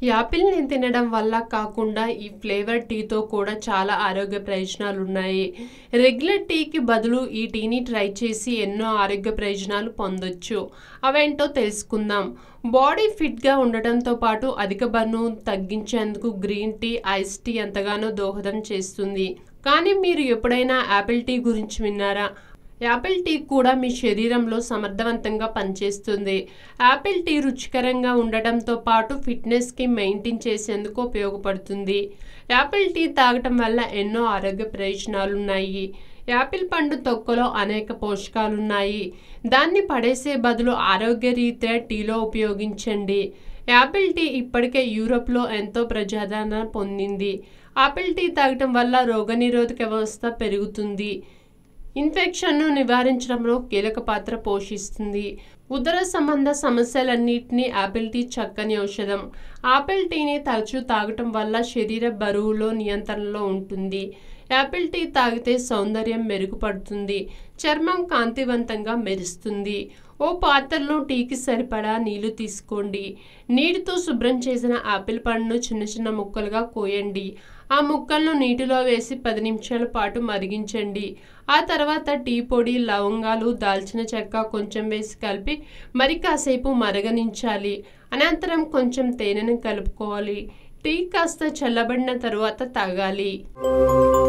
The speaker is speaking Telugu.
యాపిల్ని తినడం వల్ల కాకుండా ఈ ఫ్లేవర్ టీతో కూడా చాలా ఆరోగ్య ప్రయోజనాలు ఉన్నాయి రెగ్యులర్ టీకి బదులు ఈ టీని ట్రై చేసి ఎన్నో ఆరోగ్య ప్రయోజనాలు పొందొచ్చు అవేంటో తెలుసుకుందాం బాడీ ఫిట్గా ఉండటంతో పాటు అధిక బరువు తగ్గించేందుకు గ్రీన్ టీ ఐస్ టీ ఎంతగానో దోహదం చేస్తుంది కానీ మీరు ఎప్పుడైనా యాపిల్ టీ గురించి విన్నారా యాపిల్ టీ కూడా మీ శరీరంలో సమర్థవంతంగా పనిచేస్తుంది యాపిల్ టీ రుచికరంగా ఉండటంతో పాటు ఫిట్నెస్కి మెయింటైన్ చేసేందుకు ఉపయోగపడుతుంది యాపిల్ టీ తాగటం వల్ల ఎన్నో ఆరోగ్య ప్రయోజనాలు ఉన్నాయి యాపిల్ పండు తొక్కలో అనేక పోషకాలు ఉన్నాయి దాన్ని పడేసే బదులు ఆరోగ్య రీత్యా టీలో ఉపయోగించండి యాపిల్ టీ ఇప్పటికే యూరోప్లో ఎంతో ప్రజాదరణ పొందింది ఆపిల్ టీ తాగటం వల్ల రోగనిరోధక వ్యవస్థ పెరుగుతుంది ఇన్ఫెక్షన్ను నివారించడంలో కీలక పాత్ర పోషిస్తుంది ఉదర సంబంధ సమస్యలన్నింటినీ ఆపిల్ టీ చక్కని ఔషధం ఆపిల్ టీని తరచూ తాగటం వల్ల శరీర బరువులో నియంత్రణలో ఉంటుంది యాపిల్ టీ తాగితే సౌందర్యం మెరుగుపడుతుంది చర్మం కాంతివంతంగా మెరుస్తుంది ఓ పాత్రలో టీకి సరిపడా నీళ్లు తీసుకోండి నీటితో శుభ్రం చేసిన ఆపిల్ పండును చిన్న చిన్న ముక్కలుగా కోయండి ఆ ముక్కలను నీటిలో వేసి పది నిమిషాల పాటు మరిగించండి ఆ తర్వాత టీ పొడి లవంగాలు దాల్చిన చెక్క కొంచెం వేసి కలిపి మరి కాసేపు మరగనించాలి అనంతరం కొంచెం తేనెను కలుపుకోవాలి టీ కాస్త చల్లబడిన తరువాత తాగాలి